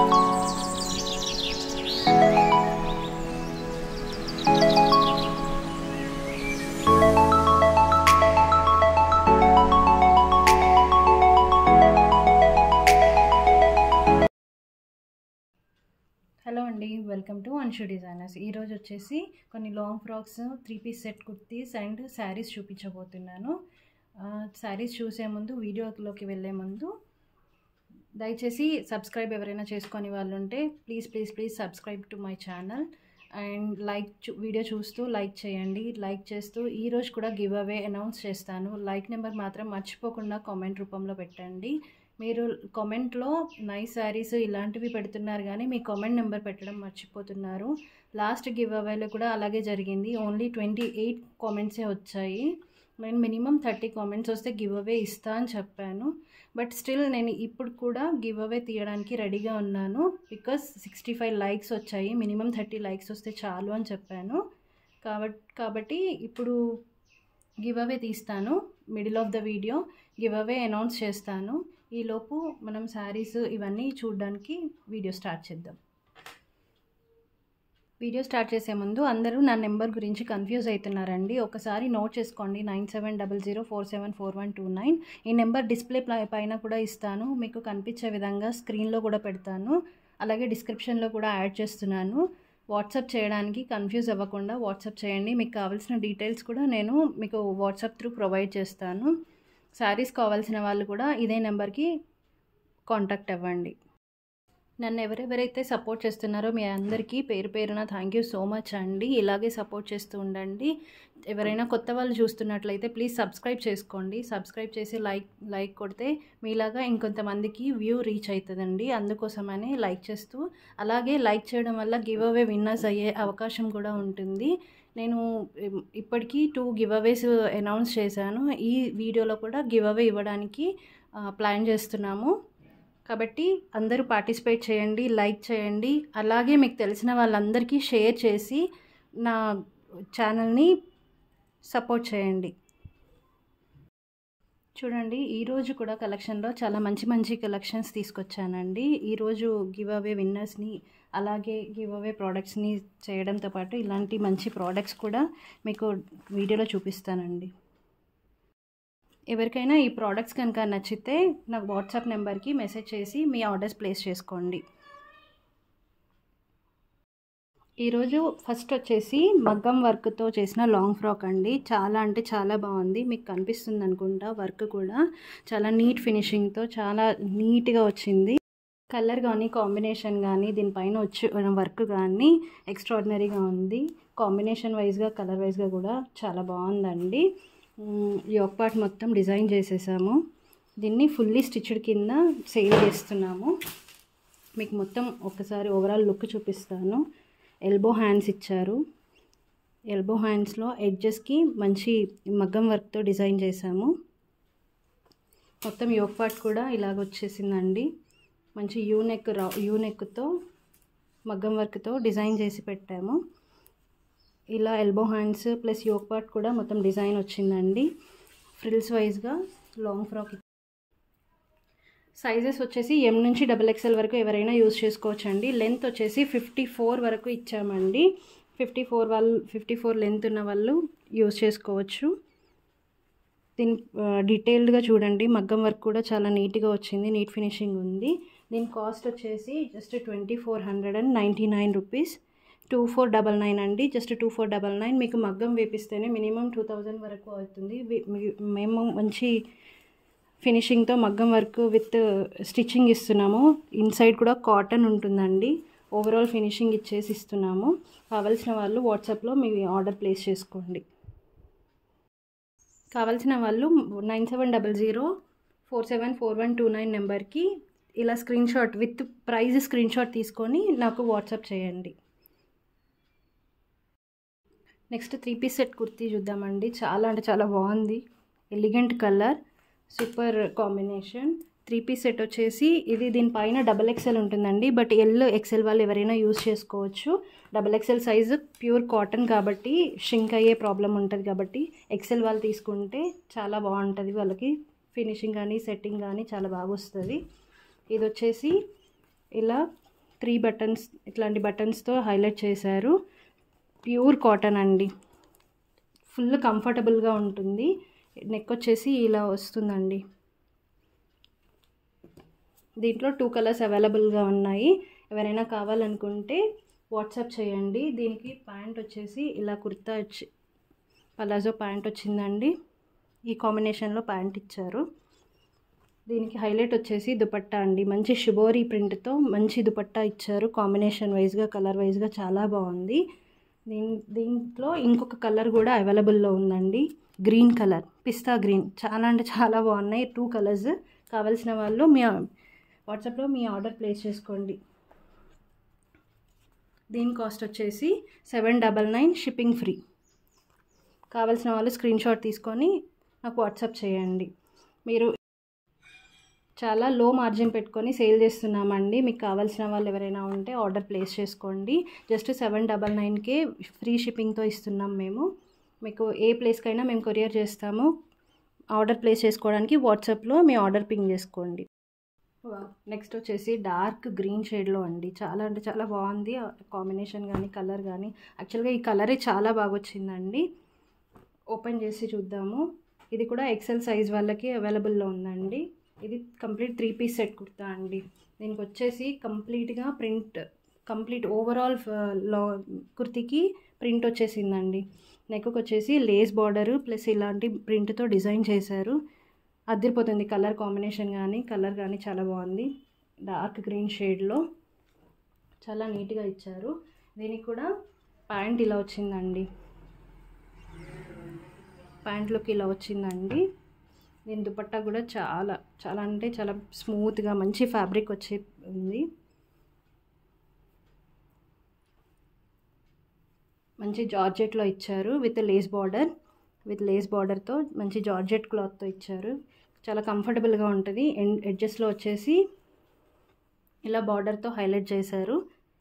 hello అండి welcome to Anshu designers ఈరోజు వచ్చేసి కొన్ని long frocks three piece set kurtis and sarees చూపించబోతున్నాను శారీస్ చూసే ముందు వీడియోలోకి వెళ్ళే ముందు దయచేసి సబ్స్క్రైబ్ ఎవరైనా చేసుకొని వాళ్ళు ఉంటే please please please subscribe to my channel and like video చూస్తూ లైక్ చేయండి లైక్ చేస్తూ ఈరోజు కూడా గివ్ అవే అనౌన్స్ చేస్తాను లైక్ నెంబర్ మాత్రం మర్చిపోకుండా కామెంట్ రూపంలో పెట్టండి మీరు కామెంట్లో నైస్ శారీస్ ఇలాంటివి పెడుతున్నారు కానీ మీ కామెంట్ నెంబర్ పెట్టడం మర్చిపోతున్నారు లాస్ట్ గివ్ అవేలో కూడా అలాగే జరిగింది ఓన్లీ ట్వంటీ ఎయిట్ కామెంట్సే వచ్చాయి నేను మినిమం థర్టీ కామెంట్స్ వస్తే గివ్ అవే ఇస్తా అని చెప్పాను బట్ స్టిల్ నేను ఇప్పుడు కూడా గివ్ అవే తీయడానికి రెడీగా ఉన్నాను బికాస్ సిక్స్టీ ఫైవ్ లైక్స్ వచ్చాయి మినిమం థర్టీ లైక్స్ వస్తే చాలు అని చెప్పాను కాబట్టి కాబట్టి ఇప్పుడు గివ్ అవే తీస్తాను middle of the video giveaway announce చేస్తాను ఈలోపు మనం శారీస్ ఇవన్నీ చూడడానికి వీడియో స్టార్ట్ చేద్దాం వీడియో స్టార్ట్ చేసే ముందు అందరూ నా నెంబర్ గురించి కన్ఫ్యూజ్ అవుతున్నారండి ఒకసారి నోట్ చేసుకోండి nine seven double zero four seven four one two nine ఈ నెంబర్ డిస్ప్లే పైన కూడా ఇస్తాను మీకు కనిపించే విధంగా స్క్రీన్లో కూడా పెడతాను అలాగే డిస్క్రిప్షన్లో కూడా యాడ్ చేస్తున్నాను వాట్సాప్ చేయడానికి కన్ఫ్యూజ్ అవ్వకుండా వాట్సాప్ చేయండి మీకు కావాల్సిన డీటెయిల్స్ కూడా నేను మీకు వాట్సాప్ త్రూ ప్రొవైడ్ చేస్తాను శారీస్ కావాల్సిన వాళ్ళు కూడా ఇదే నెంబర్కి కాంటాక్ట్ అవ్వండి నన్ను ఎవరెవరైతే సపోర్ట్ చేస్తున్నారో మీ అందరికీ పేరు పేరున థ్యాంక్ యూ సో మచ్ అండి ఇలాగే సపోర్ట్ చేస్తూ ఉండండి ఎవరైనా కొత్త వాళ్ళు చూస్తున్నట్లయితే ప్లీజ్ సబ్స్క్రైబ్ చేసుకోండి సబ్స్క్రైబ్ చేసి లైక్ లైక్ కొడితే మీలాగా ఇంకొంతమందికి వ్యూ రీచ్ అవుతుందండి అందుకోసమని లైక్ చేస్తూ అలాగే లైక్ చేయడం వల్ల గివ్ అవే విన్నర్స్ అయ్యే అవకాశం కూడా ఉంటుంది నేను ఇప్పటికీ టూ గివ్ అవేస్ అనౌన్స్ చేశాను ఈ వీడియోలో కూడా గివ్ అవే ఇవ్వడానికి ప్లాన్ చేస్తున్నాము కాబట్టి అందరూ పార్టిసిపేట్ చేయండి లైక్ చేయండి అలాగే మీకు తెలిసిన వాళ్ళందరికీ షేర్ చేసి నా ఛానల్ని సపోర్ట్ చేయండి చూడండి ఈరోజు కూడా కలెక్షన్లో చాలా మంచి మంచి కలెక్షన్స్ తీసుకొచ్చానండి ఈరోజు గివ్ అవే విన్నర్స్ని అలాగే గివ్ అవే ప్రోడక్ట్స్ని చేయడంతో పాటు ఇలాంటి మంచి ప్రోడక్ట్స్ కూడా మీకు వీడియోలో చూపిస్తానండి ఎవరికైనా ఈ ప్రోడక్ట్స్ కనుక నచ్చితే నాకు వాట్సాప్ నెంబర్కి మెసేజ్ చేసి మీ ఆర్డర్స్ ప్లేస్ చేసుకోండి ఈరోజు ఫస్ట్ వచ్చేసి మగ్గం వర్క్తో చేసిన లాంగ్ ఫ్రాక్ అండి చాలా అంటే చాలా బాగుంది మీకు కనిపిస్తుంది అనుకుంటా వర్క్ కూడా చాలా నీట్ ఫినిషింగ్తో చాలా నీట్గా వచ్చింది కలర్ కానీ కాంబినేషన్ కానీ దీనిపైన వచ్చి వర్క్ కానీ ఎక్స్ట్రాడినరీగా ఉంది కాంబినేషన్ వైజ్గా కలర్ వైజ్గా కూడా చాలా బాగుందండి యోక్ పార్ట్ మొత్తం డిజైన్ చేసేసాము దీన్ని ఫుల్లీ స్టిచ్డ్ కింద సేల్ చేస్తున్నాము మీకు మొత్తం ఒకసారి ఓవరాల్ లుక్ చూపిస్తాను ఎల్బో హ్యాండ్స్ ఇచ్చారు ఎల్బో హ్యాండ్స్లో ఎడ్జెస్కి మంచి మగ్గం వర్క్తో డిజైన్ చేసాము మొత్తం యోక్ పార్ట్ కూడా ఇలాగ వచ్చేసిందండి మంచి యూనెక్ రా యూనెక్తో మగ్గం వర్క్తో డిజైన్ చేసి పెట్టాము ఇలా elbow hands plus yoke part కూడా మొత్తం డిజైన్ వచ్చిందండి ఫ్రిల్స్ వైజ్గా లాంగ్ ఫ్రాక్ సైజెస్ వచ్చేసి ఎం నుంచి డబుల్ ఎక్స్ఎల్ వరకు ఎవరైనా యూజ్ చేసుకోవచ్చండి లెంత్ వచ్చేసి ఫిఫ్టీ ఫోర్ వరకు ఇచ్చామండి ఫిఫ్టీ ఫోర్ వాళ్ళు ఫిఫ్టీ ఫోర్ లెంత్ ఉన్న వాళ్ళు యూజ్ చేసుకోవచ్చు దీని డీటెయిల్డ్గా చూడండి మగ్గం వర్క్ కూడా చాలా నీట్గా వచ్చింది నీట్ ఫినిషింగ్ ఉంది దీని కాస్ట్ వచ్చేసి just twenty four hundred and ninety nine rupees two four double nine అండి just two four double nine మీకు మగ్గం వేపిస్తేనే మినిమం టూ థౌజండ్ వరకు అవుతుంది మేము మంచి ఫినిషింగ్తో మగ్గం వర్క్ విత్ స్టిచ్చింగ్ ఇస్తున్నాము ఇన్సైడ్ కూడా కాటన్ ఉంటుందండి ఓవరాల్ ఫినిషింగ్ ఇచ్చేసి ఇస్తున్నాము కావాల్సిన వాళ్ళు వాట్సాప్లో మీ ఆర్డర్ ప్లేస్ చేసుకోండి కావాల్సిన వాళ్ళు nine seven double zero four seven four one two nine నెంబర్కి ఇలా screenshot with price screenshot తీసుకొని నాకు వాట్సాప్ చేయండి next three piece set kurti చూద్దామండి చాలా అంటే చాలా బాగుంది elegant colour super combination three piece set వచ్చేసి ఇది దీనిపైన డబల్ ఎక్సెల్ ఉంటుందండి బట్ ఎల్ ఎక్సెల్ వాళ్ళు ఎవరైనా యూజ్ చేసుకోవచ్చు double XL size pure cotton కాబట్టి షింక్ అయ్యే ప్రాబ్లం ఉంటుంది కాబట్టి ఎక్సెల్ వాళ్ళు తీసుకుంటే చాలా బాగుంటుంది వాళ్ళకి ఫినిషింగ్ కానీ సెట్టింగ్ కానీ చాలా బాగా వస్తుంది ఇది వచ్చేసి ఇలా త్రీ బటన్స్ ఇట్లాంటి బటన్స్తో హైలైట్ చేశారు ప్యూర్ కాటన్ అండి ఫుల్ కంఫర్టబుల్గా ఉంటుంది నెక్ వచ్చేసి ఇలా వస్తుందండి దీంట్లో టూ కలర్స్ అవైలబుల్గా ఉన్నాయి ఎవరైనా కావాలనుకుంటే వాట్సాప్ చేయండి దీనికి ప్యాంట్ వచ్చేసి ఇలా కుర్తా వచ్చి పలాజో ప్యాంట్ వచ్చిందండి ఈ కాంబినేషన్లో ప్యాంట్ ఇచ్చారు దీనికి హైలైట్ వచ్చేసి దుపట్టా అండి మంచి షిబోరీ ప్రింట్తో మంచి దుపట్టా ఇచ్చారు కాంబినేషన్ వైజ్గా కలర్ వైజ్గా చాలా బాగుంది దీని దీంట్లో ఇంకొక కలర్ కూడా అవైలబుల్లో ఉందండి గ్రీన్ కలర్ పిస్తా గ్రీన్ చాలా అంటే చాలా బాగున్నాయి టూ కలర్స్ కావాల్సిన వాళ్ళు మీ వాట్సాప్లో మీ ఆర్డర్ ప్లేస్ చేసుకోండి దీని కాస్ట్ వచ్చేసి seven double nine shipping free కావాల్సిన వాళ్ళు స్క్రీన్ షాట్ తీసుకొని నాకు వాట్సాప్ చేయండి మీరు చాలా లో మార్జిన్ పెట్టుకొని సేల్ చేస్తున్నామండి మీకు కావాల్సిన వాళ్ళు ఎవరైనా ఉంటే ఆర్డర్ ప్లేస్ చేసుకోండి జస్ట్ సెవెన్ డబల్ నైన్కే ఫ్రీ షిప్పింగ్తో ఇస్తున్నాం మేము మీకు ఏ ప్లేస్కైనా మేము కొరియర్ చేస్తాము ఆర్డర్ ప్లేస్ చేసుకోవడానికి వాట్సాప్లో మీ ఆర్డర్ పింగ్ చేసుకోండి నెక్స్ట్ వచ్చేసి డార్క్ గ్రీన్ షేడ్లో అండి చాలా అంటే చాలా బాగుంది కాంబినేషన్ కానీ కలర్ కానీ యాక్చువల్గా ఈ కలరే చాలా బాగా వచ్చిందండి ఓపెన్ చేసి చూద్దాము ఇది కూడా ఎక్సెల్ సైజ్ వాళ్ళకి అవైలబుల్లో ఉందండి ఇది complete three piece set kurta అండి దీనికి వచ్చేసి కంప్లీట్గా ప్రింట్ కంప్లీట్ ఓవరాల్ లో కుర్తీకి ప్రింట్ వచ్చేసిందండి నెక్కు వచ్చేసి లేస్ బార్డరు ప్లస్ ఇలాంటి ప్రింట్తో డిజైన్ చేశారు అదిరిపోతుంది కలర్ కాంబినేషన్ కానీ కలర్ కానీ చాలా బాగుంది డార్క్ గ్రీన్ షేడ్లో చాలా నీట్గా ఇచ్చారు దీనికి కూడా ప్యాంట్ ఇలా వచ్చిందండి ప్యాంట్లోకి ఇలా వచ్చిందండి దీని దుపట్టా కూడా చాలా చాలా అంటే చాలా స్మూత్గా మంచి ఫ్యాబ్రిక్ వచ్చి ఉంది మంచి జార్జెట్లో ఇచ్చారు with lace border with lace బార్డర్తో మంచి జార్జెట్ క్లాత్తో ఇచ్చారు చాలా కంఫర్టబుల్గా ఉంటుంది ఎడ్జెస్లో వచ్చేసి ఇలా బార్డర్తో హైలైట్ చేశారు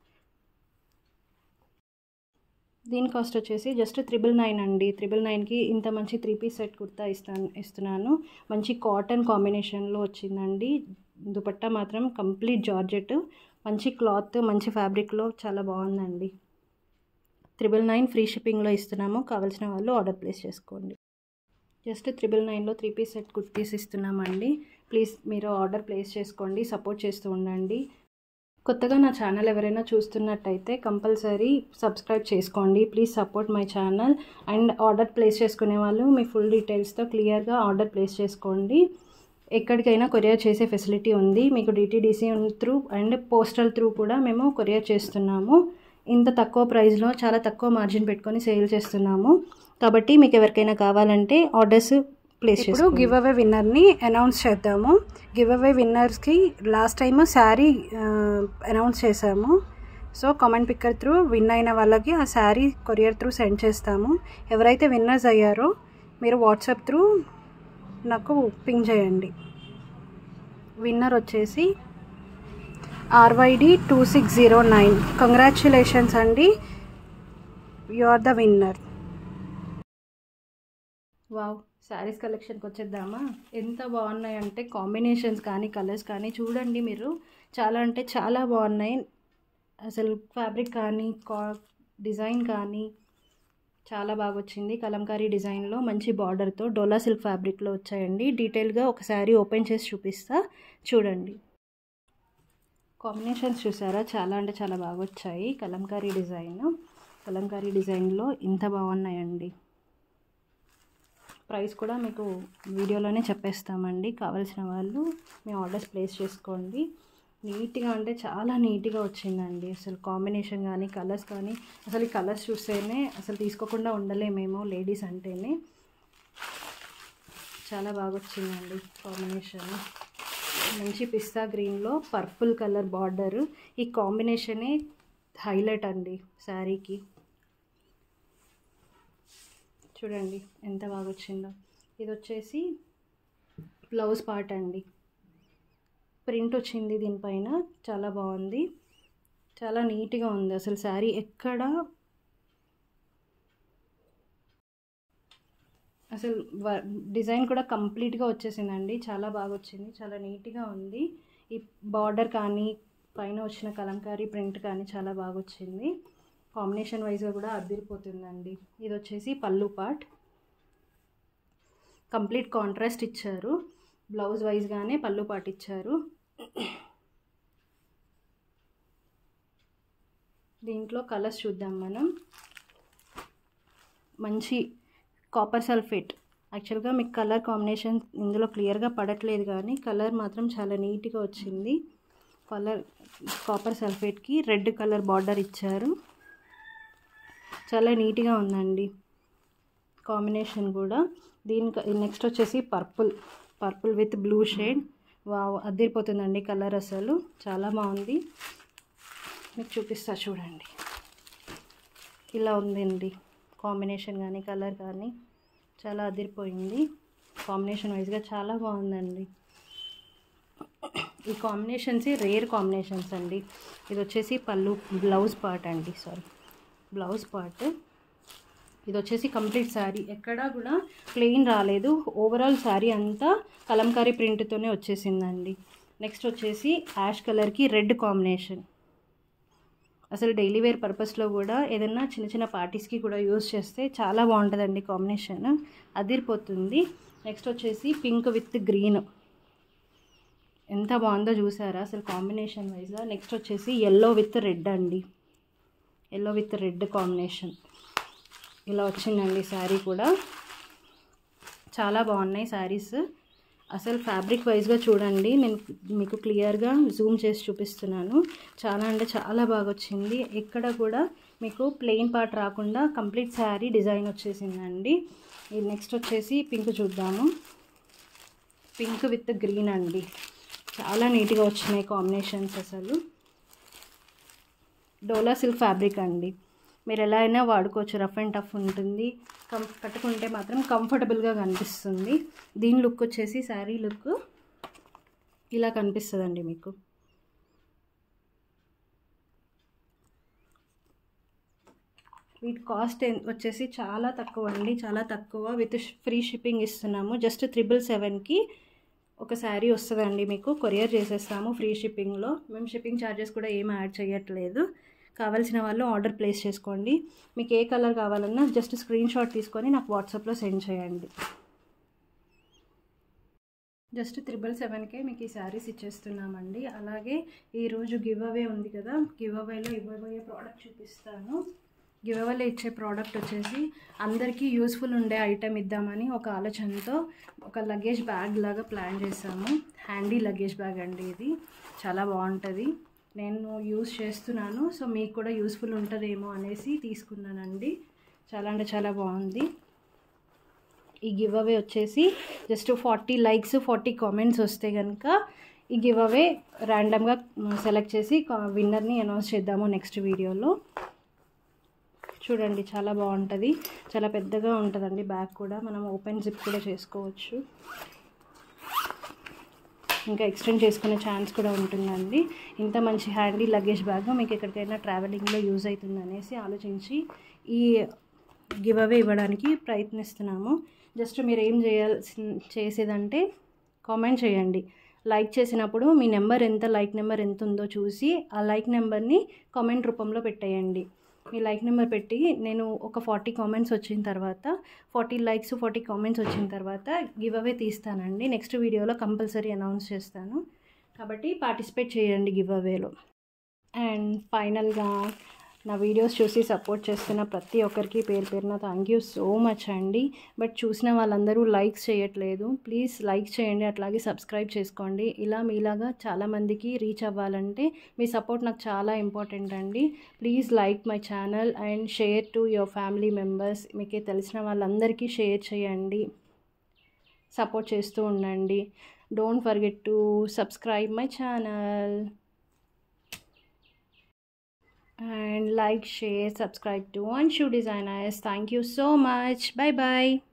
దీని కాస్ట్ వచ్చేసి జస్ట్ త్రిబుల్ నైన్ అండి త్రిబుల్ నైన్కి ఇంత మంచి త్రీ పీస్ సెట్ కుర్తా ఇస్తాను ఇస్తున్నాను మంచి కాటన్ కాంబినేషన్లో వచ్చిందండి దుపట్టా మాత్రం కంప్లీట్ జార్జెట్ మంచి క్లాత్ మంచి ఫ్యాబ్రిక్లో చాలా బాగుందండి త్రిబుల్ నైన్ ఫ్రీ షిప్పింగ్లో ఇస్తున్నాము కావాల్సిన వాళ్ళు ఆర్డర్ ప్లేస్ చేసుకోండి జస్ట్ త్రిబుల్ నైన్లో త్రీ పీస్ సెట్ కుర్తీస్ ఇస్తున్నామండి ప్లీజ్ మీరు ఆర్డర్ ప్లేస్ చేసుకోండి సపోర్ట్ చేస్తూ ఉండండి కొత్తగా నా ఛానల్ ఎవరైనా చూస్తున్నట్టయితే కంపల్సరీ సబ్స్క్రైబ్ చేసుకోండి please support my channel and order place చేసుకునే వాళ్ళు మీ ఫుల్ డీటెయిల్స్తో క్లియర్గా ఆర్డర్ ప్లేస్ చేసుకోండి ఎక్కడికైనా కొరియర్ చేసే ఫెసిలిటీ ఉంది మీకు DTDC through and postal through కూడా మేము కొరియర్ చేస్తున్నాము ఇంత తక్కువ ప్రైస్లో చాలా తక్కువ మార్జిన్ పెట్టుకొని సేల్ చేస్తున్నాము కాబట్టి మీకు ఎవరికైనా కావాలంటే ఆర్డర్స్ ప్లేస్ ఇప్పుడు గివ్ అవే విన్నర్ని అనౌన్స్ చేద్దాము గివ్ అవే విన్నర్స్కి లాస్ట్ టైం శారీ అనౌన్స్ చేసాము so comment picker through win అయిన వాళ్ళకి ఆ శారీ కొరియర్ త్రూ సెండ్ చేస్తాము ఎవరైతే విన్నర్స్ అయ్యారో మీరు వాట్సాప్ త్రూ నాకు పింగ్ చేయండి విన్నర్ వచ్చేసి RYD two six zero nine congratulations అండి you are the winner wow saris కలెక్షన్కి వచ్చేద్దామా ఎంత బాగున్నాయి అంటే కాంబినేషన్స్ కానీ కలర్స్ కానీ చూడండి మీరు చాలా అంటే చాలా బాగున్నాయి అసలు ఫ్యాబ్రిక్ కానీ కా డిజైన్ కానీ చాలా బాగా వచ్చింది కలంకారీ డిజైన్లో మంచి బార్డర్తో డోలా సిల్క్ ఫ్యాబ్రిక్లో వచ్చాయండి డీటెయిల్గా ఒక శారీ ఓపెన్ చేసి చూపిస్తా చూడండి కాంబినేషన్స్ చూసారా చాలా అంటే చాలా బాగా వచ్చాయి కలంకారీ డిజైన్ కలంకారీ డిజైన్లో ఇంత బాగున్నాయండి ప్రైస్ కూడా మీకు వీడియోలోనే చెప్పేస్తామండి కావాల్సిన వాళ్ళు మీ ఆర్డర్స్ ప్లేస్ చేసుకోండి నీట్గా అంటే చాలా నీట్గా వచ్చిందండి అసలు కాంబినేషన్ కానీ కలర్స్ కానీ అసలు ఈ కలర్స్ చూస్తేనే అసలు తీసుకోకుండా ఉండలేమేమో లేడీస్ అంటేనే చాలా బాగా వచ్చిందండి కాంబినేషన్ మంచి పిస్తా గ్రీన్లో పర్పుల్ కలర్ బార్డర్ ఈ కాంబినేషనే హైలైట్ అండి శారీకి చూడండి ఎంత బాగా వచ్చిందో ఇది వచ్చేసి బ్లౌజ్ పార్ట్ అండి ప్రింట్ వచ్చింది దీనిపైన చాలా బాగుంది చాలా నీట్గా ఉంది అసలు శారీ ఎక్కడ అసలు డిజైన్ కూడా కంప్లీట్గా వచ్చేసిందండి చాలా బాగా వచ్చింది చాలా నీట్గా ఉంది ఈ బార్డర్ కానీ పైన వచ్చిన కలంకారీ ప్రింట్ కానీ చాలా బాగా వచ్చింది కాంబినేషన్ వైజ్గా కూడా అదిరిపోతుందండి ఇది వచ్చేసి పళ్ళు పార్ట్ కంప్లీట్ కాంట్రాస్ట్ ఇచ్చారు బ్లౌజ్ వైజ్గానే పళ్ళు పార్ట్ ఇచ్చారు దీంట్లో కలర్స్ చూద్దాం మనం మంచి కాపర్ సల్ఫేట్ యాక్చువల్గా మీకు కలర్ కాంబినేషన్ ఇందులో క్లియర్గా పడట్లేదు కానీ కలర్ మాత్రం చాలా నీట్గా వచ్చింది కలర్ కాపర్ సల్ఫేట్కి రెడ్ కలర్ బార్డర్ ఇచ్చారు చాలా నీట్గా ఉందండి కాంబినేషన్ కూడా దీనికి నెక్స్ట్ వచ్చేసి purple purple with blue shade వా అదిరిపోతుందండి కలర్ అసలు చాలా బాగుంది మీకు చూపిస్తా చూడండి ఇలా ఉందండి కాంబినేషన్ కానీ కలర్ కానీ చాలా అదిరిపోయింది కాంబినేషన్ వైజ్గా చాలా బాగుందండి ఈ కాంబినేషన్స్ రేర్ కాంబినేషన్స్ అండి ఇది వచ్చేసి పళ్ళు బ్లౌజ్ పార్ట్ అండి సారీ బ్లౌజ్ పార్ట్ ఇది వచ్చేసి కంప్లీట్ శారీ ఎక్కడా కూడా ప్లెయిన్ రాలేదు ఓవరాల్ శారీ అంతా కలంకారీ ప్రింట్తోనే వచ్చేసిందండి నెక్స్ట్ వచ్చేసి యాష్ కలర్కి రెడ్ కాంబినేషన్ అసలు డైలీ వేర్ పర్పస్లో కూడా ఏదైనా చిన్న చిన్న పార్టీస్కి కూడా యూస్ చేస్తే చాలా బాగుంటుందండి కాంబినేషన్ అదిరిపోతుంది నెక్స్ట్ వచ్చేసి పింక్ విత్ గ్రీన్ ఎంత బాగుందో చూసారా అసలు కాంబినేషన్ వైజ్గా నెక్స్ట్ వచ్చేసి ఎల్లో విత్ రెడ్ అండి ఎల్లో విత్ రెడ్ కాంబినేషన్ ఇలా వచ్చిందండి శారీ కూడా చాలా బాగున్నాయి శారీస్ అసలు ఫ్యాబ్రిక్ వైజ్గా చూడండి నేను మీకు క్లియర్గా జూమ్ చేసి చూపిస్తున్నాను చాలా అంటే చాలా బాగా వచ్చింది ఎక్కడ కూడా మీకు ప్లెయిన్ పార్ట్ రాకుండా కంప్లీట్ శారీ డిజైన్ వచ్చేసిందండి ఇది నెక్స్ట్ వచ్చేసి పింక్ చూద్దాము పింక్ విత్ గ్రీన్ అండి చాలా నీట్గా వచ్చినాయి కాంబినేషన్స్ అసలు డోలా సిల్క్ ఫ్యాబ్రిక్ అండి మీరు ఎలా అయినా వాడుకోవచ్చు రఫ్ అండ్ టఫ్ ఉంటుంది కం కట్టుకుంటే మాత్రం కంఫర్టబుల్గా కనిపిస్తుంది దీని లుక్ వచ్చేసి శారీ లుక్ ఇలా కనిపిస్తుందండి మీకు వీటి కాస్ట్ వచ్చేసి చాలా తక్కువ అండి చాలా తక్కువ విత్ ఫ్రీ షిప్పింగ్ ఇస్తున్నాము జస్ట్ త్రిబుల్ సెవెన్కి ఒక శారీ వస్తుందండి మీకు కొరియర్ చేసేస్తాము ఫ్రీ షిప్పింగ్లో మేము షిప్పింగ్ ఛార్జెస్ కూడా ఏం యాడ్ చేయట్లేదు కావాల్సిన వాళ్ళు ఆర్డర్ ప్లేస్ చేసుకోండి మీకు ఏ కలర్ కావాలన్నా జస్ట్ స్క్రీన్ షాట్ తీసుకొని నాకు వాట్సాప్లో సెండ్ చేయండి జస్ట్ త్రిబుల్ సెవెన్కే మీకు ఈ శారీస్ ఇచ్చేస్తున్నామండి అలాగే ఈరోజు గివ్ అవే ఉంది కదా గివ్ అవేలో ఇవ్వబోయే ప్రోడక్ట్ చూపిస్తాను గివ్ అవేలో ఇచ్చే ప్రోడక్ట్ వచ్చేసి అందరికీ యూస్ఫుల్ ఉండే ఐటెం ఇద్దామని ఒక ఆలోచనతో ఒక లగేజ్ బ్యాగ్ లాగా ప్లాన్ చేసాము హ్యాండీ లగేజ్ బ్యాగ్ అండి ఇది చాలా బాగుంటుంది నేను యూస్ చేస్తున్నాను సో మీకు కూడా యూస్ఫుల్ ఉంటుందేమో అనేసి తీసుకున్నానండి చాలా అంటే చాలా బాగుంది ఈ గివ్ అవే వచ్చేసి just forty likes forty comments వస్తే కనుక ఈ గివ్ అవే ర్యాండమ్గా సెలెక్ట్ చేసి విన్నర్ని అనౌన్స్ చేద్దాము నెక్స్ట్ వీడియోలో చూడండి చాలా బాగుంటుంది చాలా పెద్దగా ఉంటుందండి బ్యాగ్ కూడా మనం ఓపెన్ జిప్ కూడా చేసుకోవచ్చు ఇంకా ఎక్స్టెండ్ చేసుకునే ఛాన్స్ కూడా ఉంటుందండి ఇంత మంచి హ్యాండీ లగేజ్ బ్యాగ్ మీకు ఎక్కడికైనా ట్రావెలింగ్లో యూజ్ అవుతుంది అనేసి ఆలోచించి ఈ గివ్ అవే ఇవ్వడానికి ప్రయత్నిస్తున్నాము జస్ట్ మీరు ఏం చేయాల్సి చేసేదంటే కామెంట్ చేయండి లైక్ చేసినప్పుడు మీ నెంబర్ ఎంత లైక్ నెంబర్ ఎంత ఉందో చూసి ఆ లైక్ నెంబర్ని కామెంట్ రూపంలో పెట్టేయండి మీ లైక్ నెంబర్ పెట్టి నేను ఒక ఫార్టీ కామెంట్స్ వచ్చిన తర్వాత ఫార్టీ లైక్స్ ఫార్టీ కామెంట్స్ వచ్చిన తర్వాత గివ్ అవే తీస్తానండి నెక్స్ట్ వీడియోలో కంపల్సరీ అనౌన్స్ చేస్తాను కాబట్టి పార్టిసిపేట్ చేయండి గివ్ అవేలో అండ్ ఫైనల్గా నా వీడియోస్ చూసి సపోర్ట్ చేస్తున్న ప్రతి ఒక్కరికి పేరు పేరున థ్యాంక్ యూ సో మచ్ అండి బట్ చూసిన వాళ్ళందరూ లైక్స్ చేయట్లేదు ప్లీజ్ లైక్ చేయండి అట్లాగే సబ్స్క్రైబ్ చేసుకోండి ఇలా మీలాగా చాలామందికి రీచ్ అవ్వాలంటే మీ సపోర్ట్ నాకు చాలా ఇంపార్టెంట్ అండి please like my channel and share to your family members మీకే తెలిసిన వాళ్ళందరికీ షేర్ చేయండి సపోర్ట్ చేస్తూ ఉండండి don't forget to subscribe my channel and like share subscribe to one shoe designers thank you so much bye bye